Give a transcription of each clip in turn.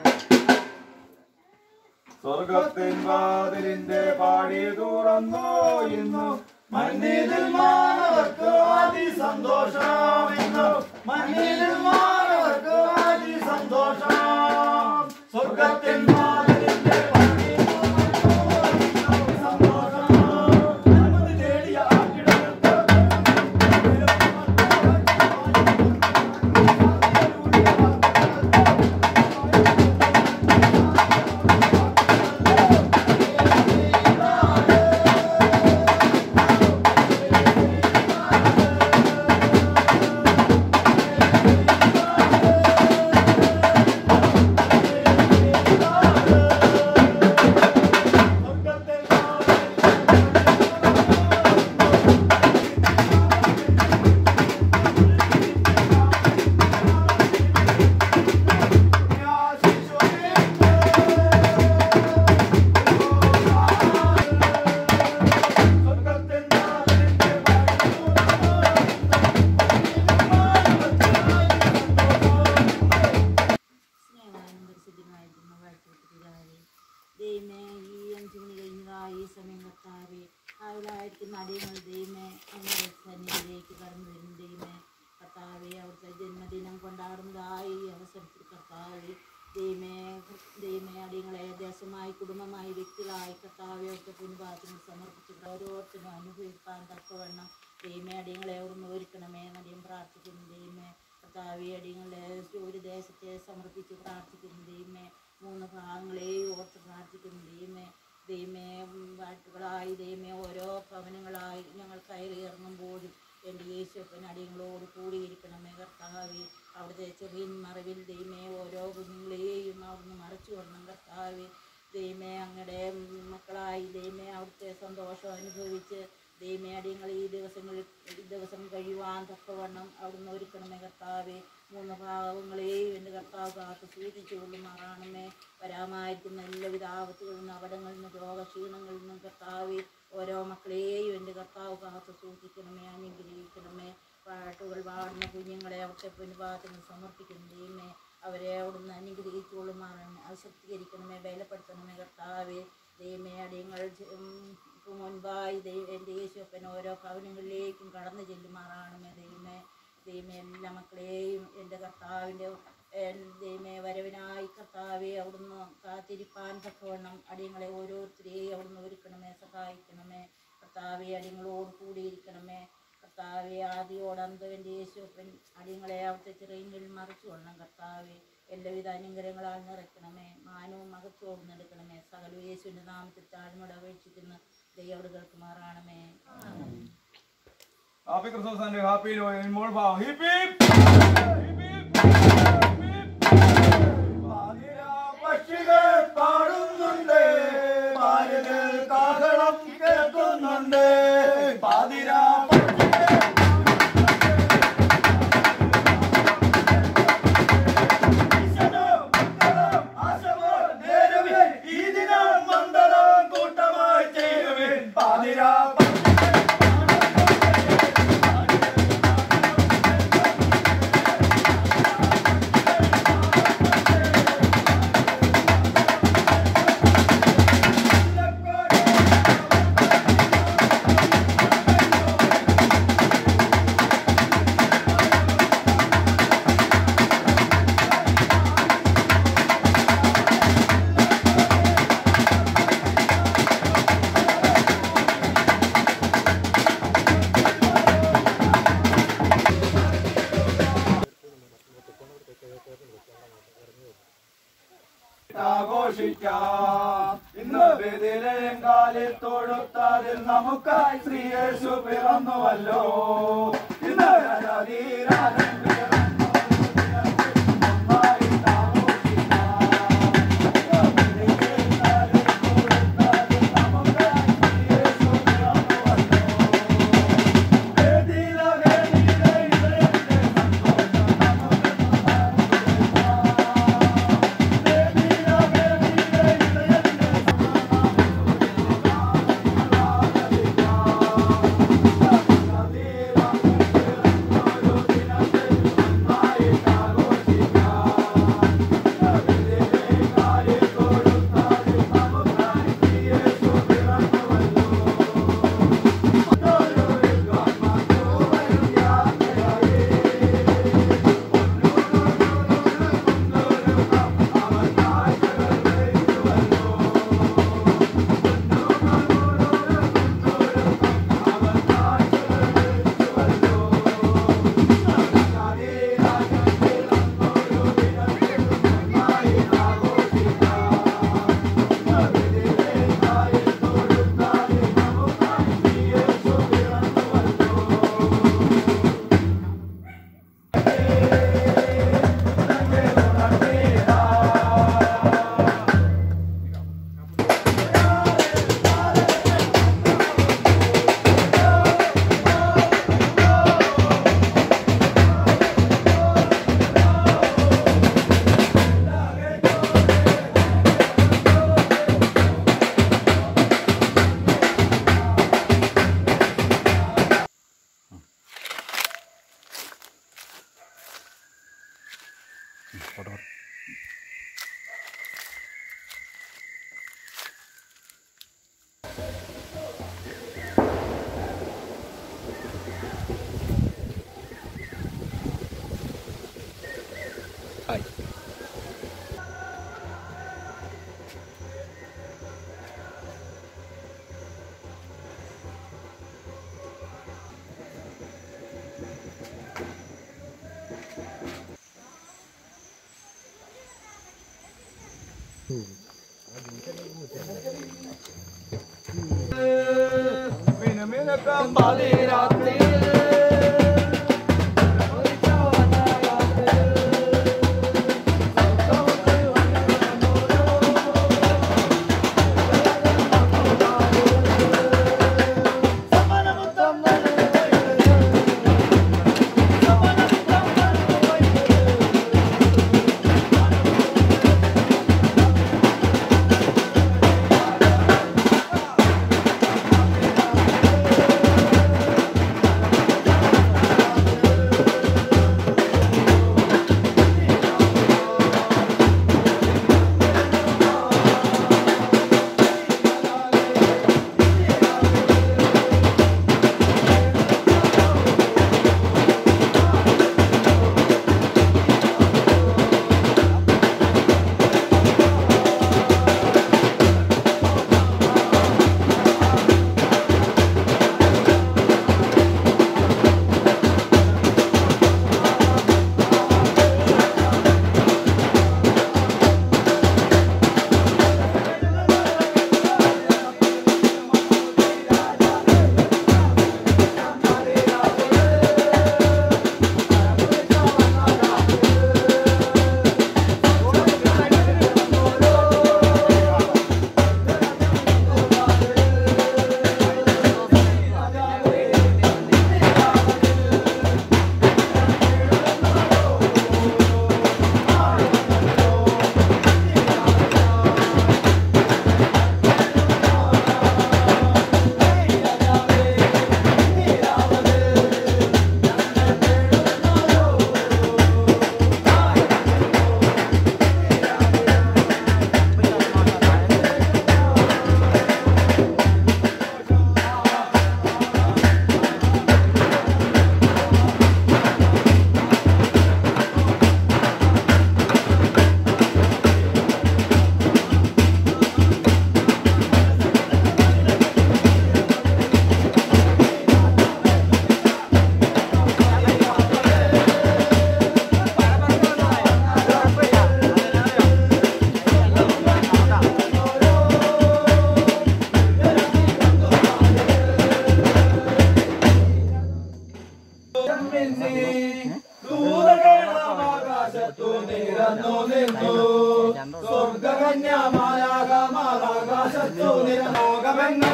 സ്വർഗത്തിൻ വാതിലിന്റെ പാടി തുറന്നു ഇന്നു മണ്ണിൽ മാനവർക്ക് ആദി സന്തോഷം ഇന്നു മണ്ണിൽ മാനവർക്ക് ആദി സന്തോഷം സ്വർഗത്തിൻ വാതിലിന്റെ പാടി തുറന്നു ഇന്നു സന്തോഷം നന്മ തേടിയ ആട്ടിടങ്ങൾക്ക് സ്നേഹാനും പരിശുദ്ധമായിരിക്കുന്ന വാഴ്ത്തപ്പെട്ടിരാവേ ദൈവമേ ഈ അഞ്ചു മണി കഴിഞ്ഞതായി ഈ സമയം കർത്താവേ അവളായിരിക്കുന്ന അടിയങ്ങൾ ദൈവമേ അങ്ങനെ സന്നിധിയിലേക്ക് കടന്നു വരുന്നു ദൈവമേ കർത്താവെ അവിടുത്തെ ജന്മദിനം കൊണ്ടാടുന്നതായി ഈ അവസരത്തിൽ കർത്താവെ ദൈവമേ ദൈവമേ അടിയങ്ങളെ ദേശമായി കുടുംബമായി വ്യക്തികളായി കർത്താവെ അവിടുത്തെ പിൻഭാഗത്തിന് സമർപ്പിച്ച് ഓരോരുത്തരും അനുഭവിക്കാൻ തക്കവണ്ണം ദൈവമേ അടിയങ്ങളെ അവിടുന്ന് ഒരുക്കണമേ എന്നടിയും പ്രാർത്ഥിക്കുന്നു ദൈവമേ കർത്താവെ അടിയങ്ങളെ ഒരു ദേശത്തെ സമർപ്പിച്ച് പ്രാർത്ഥിക്കുന്നു ദൈവമേ മൂന്ന് ഭാഗങ്ങളെയും ഓർത്ത് പ്രാർത്ഥിക്കുന്നു ദൈവമേ ദൈവമേ ഉം, വാട്ടുകളായി ദൈവമേ ഓരോ ഭവനങ്ങളായി ഞങ്ങൾ കയറി ഇറങ്ങുമ്പോഴും എൻ്റെ യേശുപ്പൻ അടിയങ്ങളോട് കൂടിയിരിക്കണമേ കർത്താവെ അവിടുത്തെ ചെറിയ മറവിൽ ദൈവമേ ഓരോ കുഞ്ഞുങ്ങളെയും അവിടുന്ന് മറച്ചു കൊള്ളണം കർത്താവെ ദൈവമേ അങ്ങയുടെ മക്കളായി ദൈവമേ അവിടുത്തെ സന്തോഷം അനുഭവിച്ച് ദൈവമേ അടിയങ്ങൾ ഈ ദിവസങ്ങളിൽ ഈ ദിവസം കഴിയുവാൻ തക്കവണ്ണം അവിടുന്ന് ഒരുക്കണമേ കർത്താവെ മൂന്ന് ഭാഗങ്ങളെയും എൻ്റെ കർത്താവ് കാത്ത് സൂക്ഷിച്ചു കൊള്ളുമാറാണമേ വരാമായിരിക്കുന്ന എല്ലാവിധ ആപത്തുകളിൽ നിന്ന് അപടങ്ങളിൽ നിന്ന് രോഗക്ഷീണങ്ങളിൽ നിന്നും കർത്താവെ ഓരോ മക്കളെയും എൻ്റെ കർത്താവ് കാത്ത് സൂക്ഷിക്കണമേ അനുഗ്രഹിക്കണമേ പാട്ടുകൾ പാടുന്ന കുഞ്ഞുങ്ങളെ അവിടുത്തെ പിൻഭാഗത്തിന് സമർപ്പിക്കുന്നു ദൈവമേ അവരെ അവിടുന്ന് അനുഗ്രഹിച്ചുകൊള്ളുമാറാണ് അത് ശക്തീകരിക്കണമേ ബലപ്പെടുത്തണമേ കർത്താവെ ദൈവമേ അടിയങ്ങൾ ഉം, മുൻപായി ദൈവം എൻ്റെ യേശുപ്പൻ ഓരോ ഭവനങ്ങളിലേക്കും കടന്നു ചെല്ലുമാറാണമേ ദൈവമേ ദൈവമേ എല്ലാ മക്കളെയും എൻ്റെ കർത്താവിൻ്റെ എൻ- ദൈവമേ വരവിനായി കർത്താവെ അവിടുന്ന് കാത്തിരിപ്പാൻ തക്കവണ്ണം അടിയങ്ങളെ ഓരോരുത്തരെയും അവിടുന്ന് ഒരുക്കണമേ സഹായിക്കണമേ കർത്താവെ അടിയങ്ങളോട് കൂടിയിരിക്കണമേ കർത്താവെ ആദിയോടന്തം എൻ്റെ യേശുപ്പൻ അടിയങ്ങളെ അവിടുത്തെ ചിറയിൽ മറിച്ചു കൊള്ളണം കർത്താവെ എല്ലാവിധ അനുഗ്രഹങ്ങളാൽ നിറയ്ക്കണമേ മാനവും മഹത്വവും നടക്കണമേ സകല യേശുവിൻ്റെ നാമത്തിൽ താഴ്മയുടെ അപേക്ഷിക്കുന്ന ദൈവോട് കേൾക്കുമാറാണമേ ഹാപ്പി ക്രിസ്മസ് ആൻഡ് ഹാപ്പി മോൾ ഹിപ്പ് ഹിപ്പ് പക്ഷികൾ പാടുന്നുണ്ട് മാരുകൾ കാഹളം കേൾക്കുന്നുണ്ട് പാതിരാ പക്ഷികൾ ഈശോനും മംഗളം ആശമോർ നേരുവിൻ. ഈ ദിനം മണ്ഡലം കൂട്ടമായി ചേരുവിൻ പാതിരാ പക്ഷികൾ ആഘോഷിക്കാം ഇന്ന് ബെതിലേം കാലത്തൊടുത്തതിൽ നമുക്കായി ശ്രീയേശു പിറന്നുവല്ലോ ഇന്ന് രാജാധീരാജൻ പിറന്നു. ഒന്നായിട്ട് ആഘോഷിക്കാം. ഇന്ന് ബെതിലേം കാലത്തൊടുത്തതിൽ നമുക്കായി ശ്രീയേശു പിറന്നുവല്ലോ. വേദിയില വേദിയില ഇടയന്റെ സന്തോഷം നമുക്കെന്നും മിനമിനക്കം പാതിരാത്രി ദൂരകേളമാകാശത്തു നിരന്നു നിന്നു സ്വർഗകന്യമായാകമാകാശത്തു നിരലോകമെങ്ങും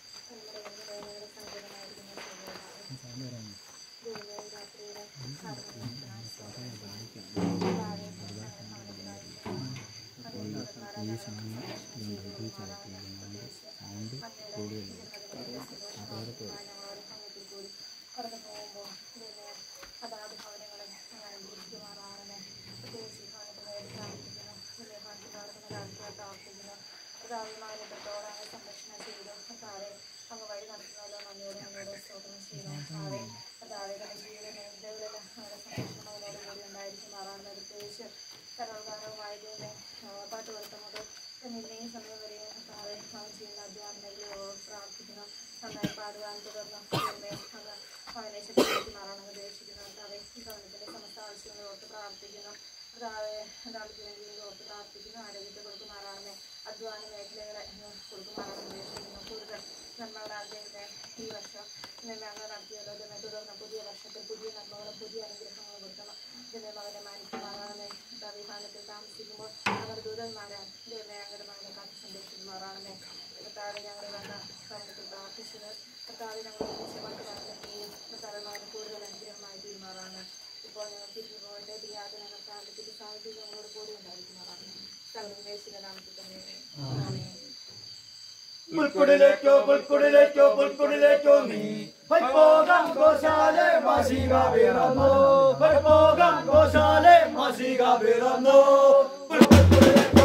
ും പുൽക്കുടിലേക്കോ പുൽക്കുടിലേക്കോ പുൽക്കുടിലേക്കോ നീ പോകാം ഗോശാലെ മാസിക പിറന്നു പോകാം ഗോശാലെ മാസിക പിറന്നു പുൽക്കുടിലേക്കോ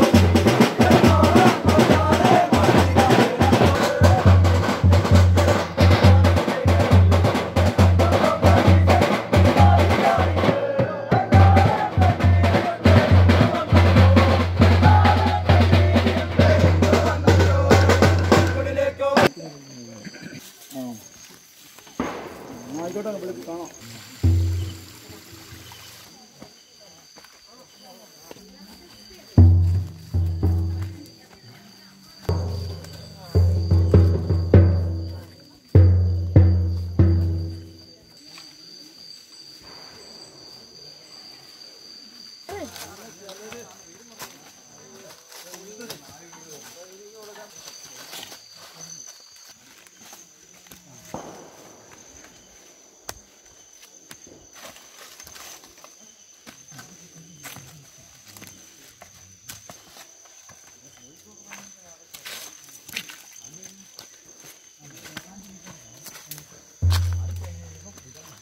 പുൽക്കുടിലേക്കോ ആയിക്കോട്ടെ വിളിച്ച് കാണാം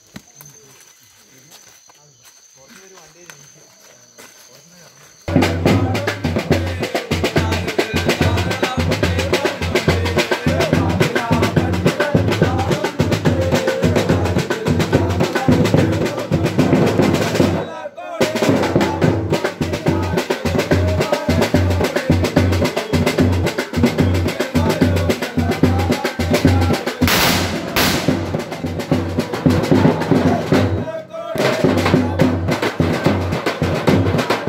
ആ